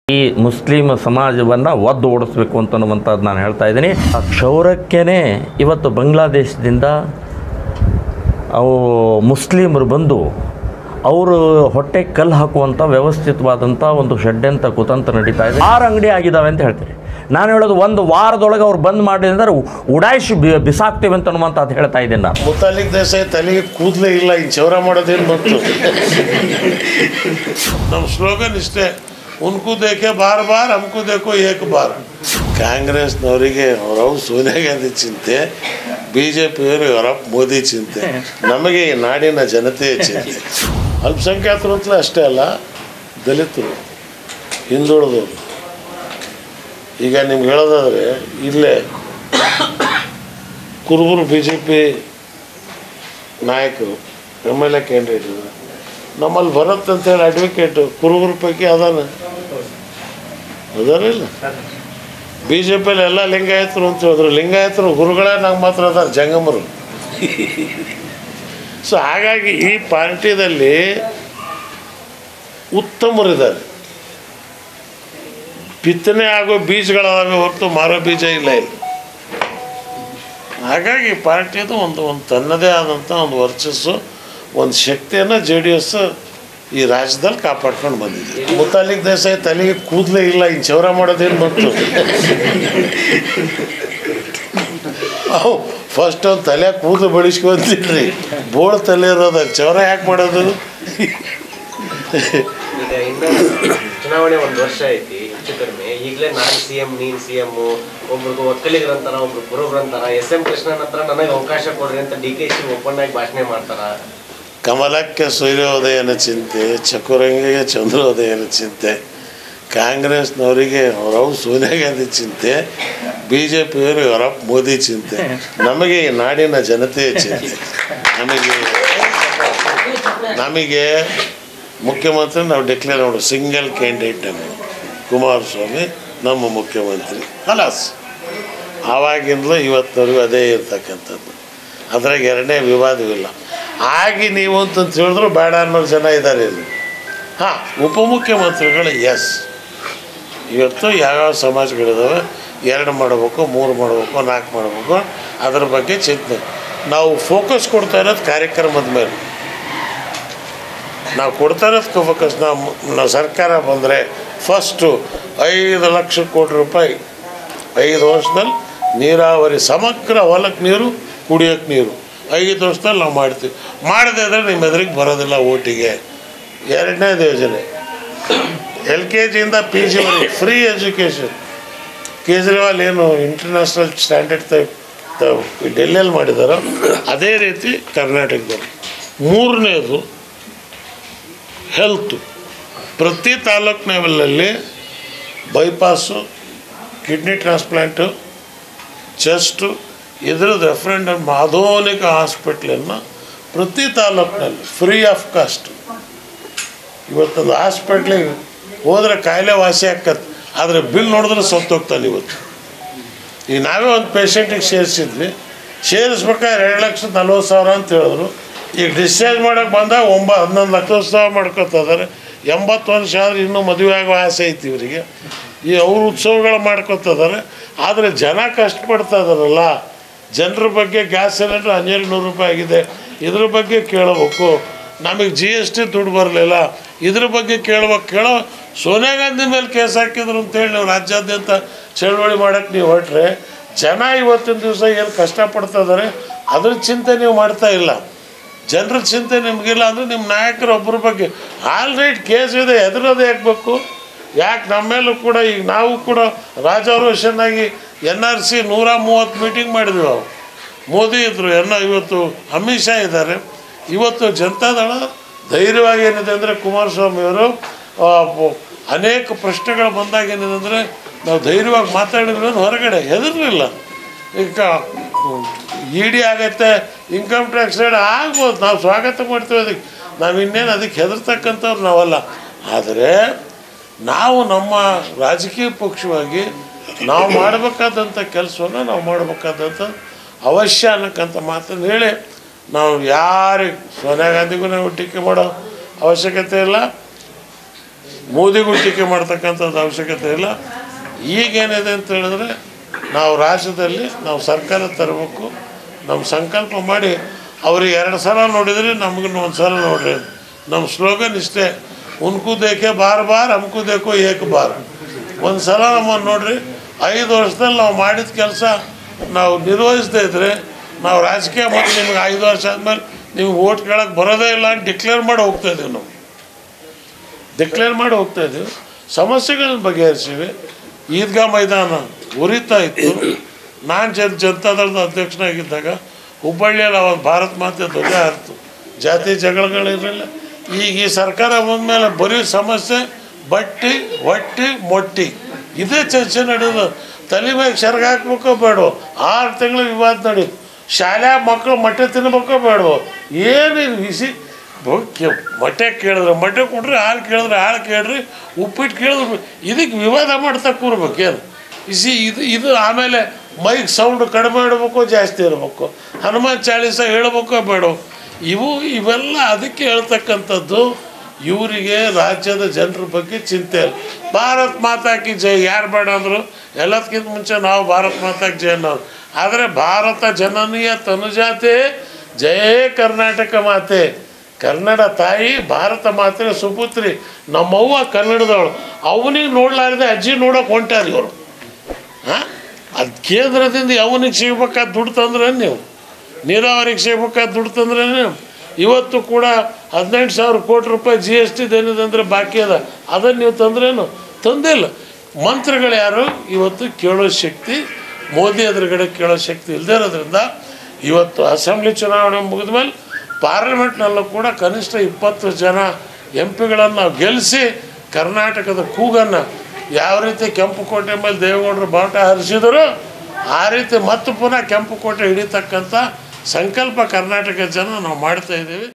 ಈ ಮುಸ್ಲಿಂ ಸಮಾಜವನ್ನು ಒದ್ದು ಓಡಿಸ್ಬೇಕು ಅಂತನ್ನುವಂಥದ್ದು ನಾನು ಹೇಳ್ತಾ ಇದ್ದೀನಿ ಆ ಕ್ಷೌರಕ್ಕೇ ಇವತ್ತು ಬಾಂಗ್ಲಾದೇಶದಿಂದ ಅವು ಮುಸ್ಲಿಮರು ಬಂದು ಅವರು ಹೊಟ್ಟೆ ಕಲ್ಲು ಹಾಕುವಂಥ ವ್ಯವಸ್ಥಿತವಾದಂಥ ಒಂದು ಷಡ್ಯಂತ ಕುತಂತ್ರ ನಡೀತಾ ಇದೆ ಆರು ಅಂಗಡಿ ಆಗಿದ್ದಾವೆ ಅಂತ ಹೇಳ್ತೀರಿ ನಾನು ಹೇಳೋದು ಒಂದು ವಾರದೊಳಗೆ ಅವ್ರು ಬಂದ್ ಮಾಡಿದ್ರೆ ಉಡಾಯಿಸಿ ಬಿ- ಬಿಸಾಕ್ತೇವೆ ಅಂತ ಅನ್ನುವಂಥದ್ದು ಹೇಳ್ತಾ ಇದ್ದೀನಿ ನಾನು ಮುತಾಲಿಕ್ ದೇಸಾಯಿ ತಲೆಗೆ ಕೂದಲೇ ಇಲ್ಲ ಇನ್ನು ಚೌರ ಮಾಡೋದೇನು ಬಂತು ನಮ್ಮ ಸ್ಲೋಗನ್ ಇಷ್ಟೇ ಉನ್ಕು ದೇಖೆ ಬಾರ್ ಬಾರ್ ಹಮ್ಕು ದೇಖೋ ಏಕ್ ಬಾರ್ ಕಾಂಗ್ರೆಸ್ನವರಿಗೆ ಅವರವು ಸೋನಿಯಾ ಗಾಂಧಿ ಚಿಂತೆ ಬಿ ಜೆ ಪಿಯವರು ಅವರಪ್ಪ ಮೋದಿ ಚಿಂತೆ ನಮಗೆ ಈ ನಾಡಿನ ಜನತೆಯ ಚಿಂತೆ ಅಲ್ಪಸಂಖ್ಯಾತರು ಅಂತಲೇ ಅಷ್ಟೇ ಅಲ್ಲ ದಲಿತರು ಹಿಂದುಳಿದವರು ಈಗ ನಿಮ್ಗೆ ಹೇಳೋದಾದ್ರೆ ಇಲ್ಲೇ ಕುರುಬರು ಬಿ ಜೆ ಪಿ ನಾಯಕರು ಎಮ್ ಎಲ್ ಎ ಕ್ಯಾಂಡಿಡೇಟ್ ಇದ್ದಾರೆ ನಮ್ಮಲ್ಲಿ ಭರತ್ ಅಂತೇಳಿ ಅಡ್ವೊಕೇಟು ಕುರುಬರ ಪೈಕಿ ಅದಾನ ಅದಾರಿಲ್ಲ ಬಿ ಜೆ ಪಿಯಲ್ಲಿ ಎಲ್ಲ ಲಿಂಗಾಯತರು ಅಂತ ಹೇಳಿದ್ರು ಲಿಂಗಾಯತರು ಗುರುಗಳೇ ನಂಗೆ ಮಾತ್ರ ಅದಾರ ಜಂಗಮರು ಸೊ ಹಾಗಾಗಿ ಈ ಪಾರ್ಟಿದಲ್ಲಿ ಉತ್ತಮರಿದ್ದಾರೆ ಬಿತ್ತನೆ ಆಗೋ ಬೀಜಗಳಾಗೋ ಹೊರತು ಮಾರೋ ಬೀಜ ಇಲ್ಲ ಇಲ್ಲಿ ಹಾಗಾಗಿ ಪಾರ್ಟಿದು ಒಂದು ಒಂದು ತನ್ನದೇ ಆದಂಥ ಒಂದು ವರ್ಚಸ್ಸು ಒಂದು ಶಕ್ತಿಯನ್ನು ಜೆ ಡಿ ಎಸ್ ಈ ರಾಜ್ಯದಲ್ಲಿ ಕಾಪಾಡ್ಕೊಂಡು ಬಂದಿದೆ ಮುತಾಲಿಕ್ ದೇಸಾಯಿ ತಲೆಗೆ ಕೂದಲೇ ಇಲ್ಲ ಇನ್ನು ಚೌರ ಮಾಡೋದೇನು ಬಂತು ಅವು ಫಸ್ಟ್ ಒಂದು ತಲೆ ಕೂದಲು ಬೆಳೆಸ್ಕೊಂತಿಲ್ರಿ ಬೋಳ್ ತಲೆ ಇರೋದು ಚೌರ ಯಾಕೆ ಮಾಡೋದು ಈಗ ಇನ್ನು ಚುನಾವಣೆ ಒಂದು ವರ್ಷ ಐತಿ ಹೆಚ್ಚು ಕಡಿಮೆ ಈಗಲೇ ನಾನು ಸಿ ಎಂ ನೀನ್ ಸಿ ಎಂ ಒಬ್ರಿಗೆ ಒಕ್ಕಲಿಗರಂತಾರ ಒಬ್ರು ಕುರುಬ್ರಂತಾರ ಎಸ್ ಎಂ ಕೃಷ್ಣನ್ ಹತ್ರ ನನಗೆ ಅವಕಾಶ ಕೊಡ್ರಿ ಅಂತ ಡಿ ಕೆ ಶಿ ಓಪನ್ ಆಗಿ ಭಾಷಣ ಮಾಡ್ತಾರ ಕಮಲಕ್ಕೆ ಸೂರ್ಯೋದಯನ ಚಿಂತೆ ಚಕುರಂಗಿಗೆ ಚಂದ್ರೋದಯನ ಚಿಂತೆ ಕಾಂಗ್ರೆಸ್ನವರಿಗೆ ಅವರವು ಸೋನಿಯಾ ಗಾಂಧಿ ಚಿಂತೆ ಬಿ ಜೆ ಪಿಯವರು ಅವರಪ್ಪ ಮೋದಿ ಚಿಂತೆ ನಮಗೆ ಈ ನಾಡಿನ ಜನತೆಯ ಚಿಂತೆ ನಮಗೆ ನಮಗೆ ಮುಖ್ಯಮಂತ್ರಿ ನಾವು ಡಿಕ್ಲೇರ್ ಮಾಡು ಸಿಂಗಲ್ ಕ್ಯಾಂಡಿಡೇಟ್ ನಮಗೆ ಕುಮಾರಸ್ವಾಮಿ ನಮ್ಮ ಮುಖ್ಯಮಂತ್ರಿ ಖಲಾಸ್ ಆವಾಗಿಂದಲೂ ಇವತ್ತಿನವರೆಗೂ ಅದೇ ಇರ್ತಕ್ಕಂಥದ್ದು ಅದ್ರಾಗ ಎರಡನೇ ವಿವಾದವಿಲ್ಲ ಆಗಿ ನೀವು ಅಂತಂತ ಹೇಳಿದ್ರು ಬೇಡ ಅನ್ನೋ ಜನ ಇದ್ದಾರೆ ಇಲ್ಲಿ ಹಾಂ ಉಪಮುಖ್ಯಮಂತ್ರಿಗಳು ಎಸ್ ಇವತ್ತು ಯಾವ್ಯಾವ ಸಮಾಜಗಳಿದಾವೆ ಎರಡು ಮಾಡಬೇಕು ಮೂರು ಮಾಡಬೇಕು ನಾಲ್ಕು ಮಾಡಬೇಕು ಅದ್ರ ಬಗ್ಗೆ ಚಿಂತನೆ ನಾವು ಫೋಕಸ್ ಕೊಡ್ತಾ ಇರೋದು ಕಾರ್ಯಕ್ರಮದ ಮೇಲೆ ನಾವು ಕೊಡ್ತಾ ಇರೋದಕ್ಕೆ ಫೋಕಸ್ ನಾವು ನಾವು ಸರ್ಕಾರ ಬಂದರೆ ಫಸ್ಟು ಐದು ಲಕ್ಷ ಕೋಟಿ ರೂಪಾಯಿ ಐದು ವರ್ಷದಲ್ಲಿ ನೀರಾವರಿ ಸಮಗ್ರ ಹೊಲಕ್ಕೆ ನೀರು ಕುಡಿಯೋಕ್ಕೆ ನೀರು ಐದು ವರ್ಷದಲ್ಲಿ ನಾವು ಮಾಡ್ತೀವಿ ಮಾಡದೇ ಇದ್ರೆ ನಿಮ್ಮ ಎದುರಿಗೆ ಬರೋದಿಲ್ಲ ಓಟಿಗೆ ಎರಡನೇದು ಯೋಜನೆ ಎಲ್ ಕೆ ಜಿಯಿಂದ ಪಿ ಜಿವರೆಗೆ ಫ್ರೀ ಎಜುಕೇಷನ್ ಕೇಜ್ರಿವಾಲ್ ಏನು ಇಂಟರ್ನ್ಯಾಷನಲ್ ಸ್ಟ್ಯಾಂಡರ್ಡ್ ತ ಡೆಲ್ಲಿಯಲ್ಲಿ ಮಾಡಿದಾರೋ ಅದೇ ರೀತಿ ಕರ್ನಾಟಕದಲ್ಲಿ ಮೂರನೇದು ಹೆಲ್ತು ಪ್ರತಿ ತಾಲೂಕು ಲೆವೆಲಲ್ಲಿ ಬೈಪಾಸು ಕಿಡ್ನಿ ಟ್ರಾನ್ಸ್ಪ್ಲಾಂಟು ಚೆಸ್ಟು ಇದ್ರದ್ದು ರೆಫರೆಂಡಮ್ ಆಧುನಿಕ ಹಾಸ್ಪಿಟ್ಲನ್ನು ಪ್ರತಿ ತಾಲೂಕಿನಲ್ಲಿ ಫ್ರೀ ಆಫ್ ಕಾಸ್ಟ್ ಇವತ್ತೊಂದು ಹಾಸ್ಪಿಟ್ಲಿಗೆ ಹೋದ್ರೆ ಕಾಯಿಲೆ ವಾಸಿ ಆಕ್ಕತ್ತೆ ಆದರೆ ಬಿಲ್ ನೋಡಿದ್ರೆ ಸತ್ತೋಗ್ತಾನೆ ಇವತ್ತು ಈಗ ನಾವೇ ಒಂದು ಪೇಷಂಟಿಗೆ ಸೇರಿಸಿದ್ವಿ ಸೇರಿಸ್ಬೇಕಾದ್ರೆ ಎರಡು ಲಕ್ಷದ ನಲ್ವತ್ತು ಸಾವಿರ ಅಂತ ಹೇಳಿದ್ರು ಈಗ ಡಿಸ್ಚಾರ್ಜ್ ಮಾಡೋಕೆ ಬಂದಾಗ ಒಂಬ ಹನ್ನೊಂದು ಲಕ್ಷ ಸಾವಿರ ಮಾಡ್ಕೊತಿದ್ದಾರೆ ಎಂಬತ್ತು ವರ್ಷ ಆದ್ರೆ ಇನ್ನೂ ಮದುವೆ ಆಗೋ ಆಸೆ ಐತಿ ಇವರಿಗೆ ಈ ಅವ್ರ ಉತ್ಸವಗಳು ಮಾಡ್ಕೊತಿದ್ದಾರೆ ಆದರೆ ಜನ ಕಷ್ಟಪಡ್ತಾ ಇದಾರಲ್ಲ ಜನರ ಬಗ್ಗೆ ಗ್ಯಾಸ್ ಸಿಲಿಂಡ್ರ್ ಹನ್ನೆರಡು ನೂರು ರೂಪಾಯಿ ಆಗಿದೆ ಇದ್ರ ಬಗ್ಗೆ ಕೇಳಬೇಕು ನಮಗೆ ಜಿ ಎಸ್ ಟಿ ದುಡ್ಡು ಬರಲಿಲ್ಲ ಇದ್ರ ಬಗ್ಗೆ ಕೇಳ್ಬೇಕು ಕೇಳೋ ಸೋನಿಯಾ ಗಾಂಧಿ ಮೇಲೆ ಕೇಸ್ ಹಾಕಿದ್ರು ಅಂತೇಳಿ ನೀವು ರಾಜ್ಯಾದ್ಯಂತ ಚಳವಳಿ ಮಾಡೋಕ್ಕೆ ನೀವು ಹೊರಟ್ರೆ ಜನ ಇವತ್ತಿನ ದಿವಸ ಏನು ಕಷ್ಟಪಡ್ತಾ ಇದ್ದಾರೆ ಅದ್ರ ಚಿಂತೆ ನೀವು ಮಾಡ್ತಾ ಇಲ್ಲ ಜನರ ಚಿಂತೆ ನಿಮಗಿಲ್ಲ ಅಂದರೆ ನಿಮ್ಮ ನಾಯಕರ ಒಬ್ಬರ ಬಗ್ಗೆ ಆಲ್ರೈಟ್ ಕೇಸ್ ಇದೆ ಎದುರೋದೇ ಹಾಕ್ಬೇಕು ಯಾಕೆ ನಮ್ಮೇಲೂ ಕೂಡ ಈಗ ನಾವು ಕೂಡ ರಾಜಾರೋಷನ್ನಾಗಿ ಎನ್ ಆರ್ ಸಿ ನೂರ ಮೂವತ್ತು ಮೀಟಿಂಗ್ ಮಾಡಿದ್ವಿ ನಾವು ಮೋದಿ ಇದ್ದರು ಎನ್ನ ಇವತ್ತು ಅಮಿತ್ ಶಾ ಇದ್ದಾರೆ ಇವತ್ತು ಜನತಾದಳ ಧೈರ್ಯವಾಗಿ ಏನಿದೆ ಅಂದರೆ ಕುಮಾರಸ್ವಾಮಿಯವರು ಆ, ಪ- ಅನೇಕ ಪ್ರಶ್ನೆಗಳು ಬಂದಾಗ ಏನಿದೆ ಅಂದರೆ ನಾವು ಧೈರ್ಯವಾಗಿ ಮಾತಾಡಿದ್ವಿ ಹೊರಗಡೆ ಹೆದರ್ಲಿಲ್ಲ ಈಗ ಇ ಡಿ ಆಗತ್ತೆ ಇನ್ಕಮ್ ಟ್ಯಾಕ್ಸ್ ರೇಟ್ ಆಗ್ಬೋದು ನಾವು ಸ್ವಾಗತ ಮಾಡ್ತೀವಿ ಅದಕ್ಕೆ ನಾವು ಇನ್ನೇನು ಅದಕ್ಕೆ ಹೆದರ್ತಕ್ಕಂಥವ್ರು ನಾವಲ್ಲ ಆದರೆ ನಾವು ನಮ್ಮ ರಾಜಕೀಯ ಪಕ್ಷವಾಗಿ ನಾವು ಮಾಡಬೇಕಾದಂಥ ಕೆಲಸವನ್ನು ನಾವು ಮಾಡಬೇಕಾದಂಥ ಅವಶ್ಯ ಅನ್ನಕ್ಕಂಥ ಮಾತನ್ನು ಹೇಳಿ ನಾವು ಯಾರಿಗೆ ಸೋನಿಯಾ ಗಾಂಧಿಗೂ ನಾವು ಟೀಕೆ ಮಾಡೋ ಅವಶ್ಯಕತೆ ಇಲ್ಲ ಮೋದಿಗೂ ಟೀಕೆ ಮಾಡ್ತಕ್ಕಂಥದ್ದು ಅವಶ್ಯಕತೆ ಇಲ್ಲ ಈಗೇನಿದೆ ಅಂತ ಹೇಳಿದ್ರೆ ನಾವು ರಾಜ್ಯದಲ್ಲಿ ನಾವು ಸರ್ಕಾರ ತರಬೇಕು ನಮ್ಮ ಸಂಕಲ್ಪ ಮಾಡಿ ಅವ್ರಿಗೆ ಎರಡು ಸಲ ನೋಡಿದ್ರಿ ನಮಗೂ ಒಂದು ಸಲ ನೋಡ್ರಿ ನಮ್ಮ ಸ್ಲೋಗನ್ ಇಷ್ಟೇ ಉನ್ಕು ದೇಖೆ ಬಾರ್ ಬಾರ್ ಹಮ್ಕು ದೇಖೋ ಏಕ್ ಬಾರ್ ಒಂದು ಸಲ ನಮ್ಮನ್ನು ನೋಡ್ರಿ ಐದು ವರ್ಷದಲ್ಲಿ ನಾವು ಮಾಡಿದ ಕೆಲಸ ನಾವು ನಿರ್ವಹಿಸದೇ ಇದ್ರೆ ನಾವು ರಾಜಕೀಯ ಮಾಡಿ ನಿಮ್ಗೆ ಐದು ವರ್ಷ ಆದಮೇಲೆ ನಿಮ್ಗೆ ಓಟ್ ಕೇಳಕ್ಕೆ ಬರೋದೇ ಇಲ್ಲ ಅಂತ ಡಿಕ್ಲೇರ್ ಮಾಡಿ ಹೋಗ್ತಾ ಇದ್ದೀವಿ ನಾವು ಡಿಕ್ಲೇರ್ ಮಾಡಿ ಹೋಗ್ತಾ ಇದ್ದೀವಿ ಸಮಸ್ಯೆಗಳನ್ನ ಬಗೆಹರಿಸಿವಿ ಈದ್ಗಾ ಮೈದಾನ ಉರಿತಾ ಇತ್ತು ನಾನು ಜನ್ ಜನತಾದಳದ ಅಧ್ಯಕ್ಷನಾಗಿದ್ದಾಗ ಹುಬ್ಬಳ್ಳಿಯಲ್ಲಿ ಅವತ್ತು ಭಾರತ್ ಮಾತೆ ಧ್ವಜ ಹಾರಿತು ಜಾತಿ ಜಗಳಗಳಿರಲಿಲ್ಲ ಈಗ ಈ ಸರ್ಕಾರ ಬಂದಮೇಲೆ ಬರೀ ಸಮಸ್ಯೆ ಬಟ್ಟಿ ಹೊಟ್ಟಿ ಮೊಟ್ಟಿ ಇದೇ ಚರ್ಚೆ ನಡೆಯೋದು ತಲೆ ಮೇಲೆ ಸೆರಗ ಹಾಕ್ಬೇಕೋ ಬೇಡವೋ ಆರು ತಿಂಗಳು ವಿವಾದ ನಡೀತು ಶಾಲೆ ಮಕ್ಕಳು ಮೊಟ್ಟೆ ತಿನ್ಬೇಕೋ ಬೇಡವೋ ಏನು ಇದು ಬಿಸಿ ಕೆ ಮೊಟ್ಟೆ ಕೇಳಿದ್ರೆ ಮೊಟ್ಟೆ ಕೊಡ್ರಿ ಹಾಲು ಕೇಳಿದ್ರೆ ಹಾಲು ಕೇಳ್ರಿ ಉಪ್ಪಿಟ್ಟು ಕೇಳಿದ್ರೆ ಇದಕ್ಕೆ ವಿವಾದ ಮಾಡ್ತಾ ಕೂರ್ಬೇಕೇನು ಇಸಿ ಇದು ಇದು ಆಮೇಲೆ ಮೈಕ್ ಸೌಂಡ್ ಕಡಿಮೆ ಇಡಬೇಕು ಜಾಸ್ತಿ ಇರಬೇಕು ಹನುಮಾನ್ ಚಾಲೀಸ ಹೇಳಬೇಕೋ ಬೇಡ ಇವು ಇವೆಲ್ಲ ಅದಕ್ಕೆ ಹೇಳ್ತಕ್ಕಂಥದ್ದು ಇವರಿಗೆ ರಾಜ್ಯದ ಜನರ ಬಗ್ಗೆ ಚಿಂತೆ ಇಲ್ಲ ಭಾರತ್ ಮಾತಾಕಿ ಜೈ ಯಾರು ಬೇಡ ಅಂದರು ಎಲ್ಲದಕ್ಕಿಂತ ಮುಂಚೆ ನಾವು ಭಾರತ್ ಮಾತಾಕಿ ಜೈ ಅನ್ನೋರು ಆದರೆ ಭಾರತ ಜನನೀಯ ತನುಜಾತೆ ಜಯ ಕರ್ನಾಟಕ ಮಾತೆ ಕನ್ನಡ ತಾಯಿ ಭಾರತ ಮಾತೆ ಸುಪುತ್ರಿ ನಮ್ಮವ್ವ ಕನ್ನಡದವಳು ಅವನಿಗೆ ನೋಡ್ಲಾರ್ದೆ ಅಜ್ಜಿ ನೋಡೋಕೆ ಹೊಂಟಾರ ಇವರು ಹಾಂ ಅದು ಕೇಂದ್ರದಿಂದ ಅವನಿಗೆ ಸಿಗ್ಬೇಕಾದ ದುಡ್ಡು ತಂದ್ರೆ ನೀವು ನೀರಾವರಿಗೆ ಸಿಗ್ಬೇಕಾದ ದುಡ್ಡು ತಂದ್ರೆ ನೀವು ಇವತ್ತು ಕೂಡ ಹದಿನೆಂಟು ಸಾವಿರ ಕೋಟಿ ರೂಪಾಯಿ ಜಿ ಎಸ್ ಟಿ ಏನಿದೆ ಅಂದರೆ ಬಾಕಿ ಅದ ಅದನ್ನು ನೀವು ತಂದ್ರೇನು ತಂದಿಲ್ಲ ಮಂತ್ರಿಗಳು ಯಾರು ಇವತ್ತು ಕೇಳೋ ಶಕ್ತಿ ಮೋದಿ ಎದುರುಗಡೆ ಕೇಳೋ ಶಕ್ತಿ ಇಲ್ಲದೇ ಇರೋದ್ರಿಂದ ಇವತ್ತು ಅಸೆಂಬ್ಲಿ ಚುನಾವಣೆ ಮುಗಿದ ಮೇಲೆ ಪಾರ್ಲಿಮೆಂಟ್ನಲ್ಲೂ ಕೂಡ ಕನಿಷ್ಠ ಇಪ್ಪತ್ತು ಜನ ಎಂ ಪಿಗಳನ್ನು ನಾವು ಗೆಲ್ಲಿಸಿ ಕರ್ನಾಟಕದ ಕೂಗನ್ನು ಯಾವ ರೀತಿ ಕೆಂಪುಕೋಟೆ ಮೇಲೆ ದೇವೇಗೌಡರು ಬಾವುಟ ಹರಿಸಿದರು ಆ ರೀತಿ ಮತ್ತೆ ಪುನಃ ಕೆಂಪುಕೋಟೆ ಹಿಡಿತಕ್ಕಂಥ ಸಂಕಲ್ಪ ಕರ್ನಾಟಕ ಜನ ನಾವು ಮಾಡ್ತಾ ಇದ್ದೀವಿ